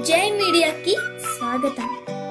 జై మీడియాకి స్వాగతం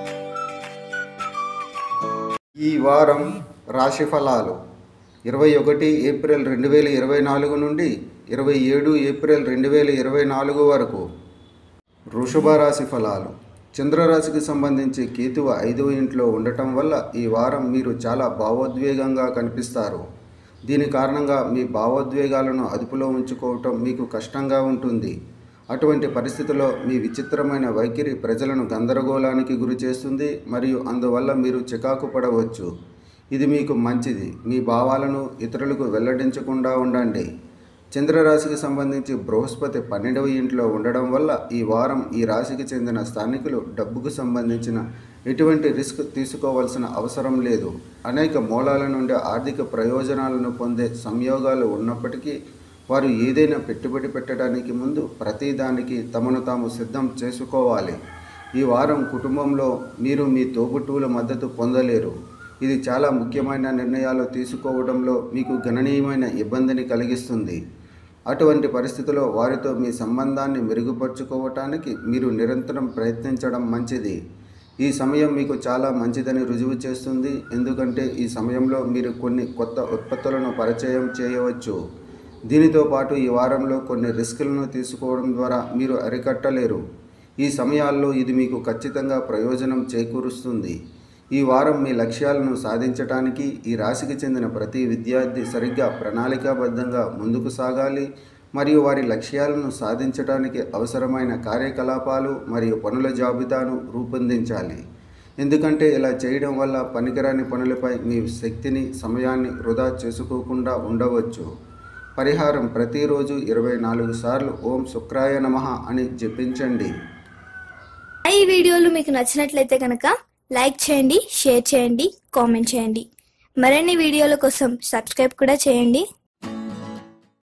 ఈ వారం రాశి ఫలాలు ఇరవై ఒకటి ఏప్రిల్ రెండు వేల ఇరవై నాలుగు నుండి ఇరవై ఏడు ఏప్రిల్ రెండు వేల ఇరవై నాలుగు వరకు వృషభ రాశి ఫలాలు చంద్రరాశికి సంబంధించి కేతువు ఐదవ ఇంట్లో ఉండటం వల్ల ఈ వారం మీరు చాలా భావోద్వేగంగా కనిపిస్తారు దీని కారణంగా మీ భావోద్వేగాలను అదుపులో ఉంచుకోవటం మీకు కష్టంగా ఉంటుంది అటువంటి పరిస్థితుల్లో మీ విచిత్రమైన వైఖరి ప్రజలను గందరగోళానికి గురి చేస్తుంది మరియు అందువల్ల మీరు చికాకు పడవచ్చు ఇది మీకు మంచిది మీ భావాలను ఇతరులకు వెల్లడించకుండా ఉండండి చంద్రరాశికి సంబంధించి బృహస్పతి పన్నెండవ ఇంట్లో ఉండడం వల్ల ఈ వారం ఈ రాశికి చెందిన స్థానికులు డబ్బుకు సంబంధించిన ఎటువంటి రిస్క్ తీసుకోవాల్సిన అవసరం లేదు అనేక మూలాల నుండి ఆర్థిక ప్రయోజనాలను పొందే సంయోగాలు ఉన్నప్పటికీ వారు ఏదైనా పెట్టుబడి పెట్టడానికి ముందు ప్రతిదానికి తమను తాము సిద్ధం చేసుకోవాలి ఈ వారం కుటుంబంలో మీరు మీ తోబుట్టువుల మద్దతు పొందలేరు ఇది చాలా ముఖ్యమైన నిర్ణయాలు తీసుకోవడంలో మీకు గణనీయమైన ఇబ్బందిని కలిగిస్తుంది అటువంటి పరిస్థితిలో వారితో మీ సంబంధాన్ని మెరుగుపరుచుకోవటానికి మీరు నిరంతరం ప్రయత్నించడం మంచిది ఈ సమయం మీకు చాలా మంచిదని రుజువు చేస్తుంది ఎందుకంటే ఈ సమయంలో మీరు కొన్ని కొత్త ఉత్పత్తులను పరిచయం చేయవచ్చు దీనితో పాటు ఈ వారంలో కొన్ని రిస్కులను తీసుకోవడం ద్వారా మీరు అరికట్టలేరు ఈ సమయాల్లో ఇది మీకు ఖచ్చితంగా ప్రయోజనం చేకూరుస్తుంది ఈ వారం మీ లక్ష్యాలను సాధించటానికి ఈ రాశికి చెందిన ప్రతి విద్యార్థి సరిగ్గా ప్రణాళికాబద్ధంగా ముందుకు సాగాలి మరియు వారి లక్ష్యాలను సాధించడానికి అవసరమైన కార్యకలాపాలు మరియు పనుల జాబితాను రూపొందించాలి ఎందుకంటే ఇలా చేయడం వల్ల పనికిరాని పనులపై మీ శక్తిని సమయాన్ని వృధా చేసుకోకుండా ఉండవచ్చు పరిహారం ప్రతిరోజు ఇరవై నాలుగు సార్లు ఓం శుక్రాయ నమః అని జపించండి ఈ వీడియోలు మీకు నచ్చినట్లయితే కనుక లైక్ చేయండి షేర్ చేయండి కామెంట్ చేయండి మరిన్ని వీడియోల కోసం సబ్స్క్రైబ్ కూడా చేయండి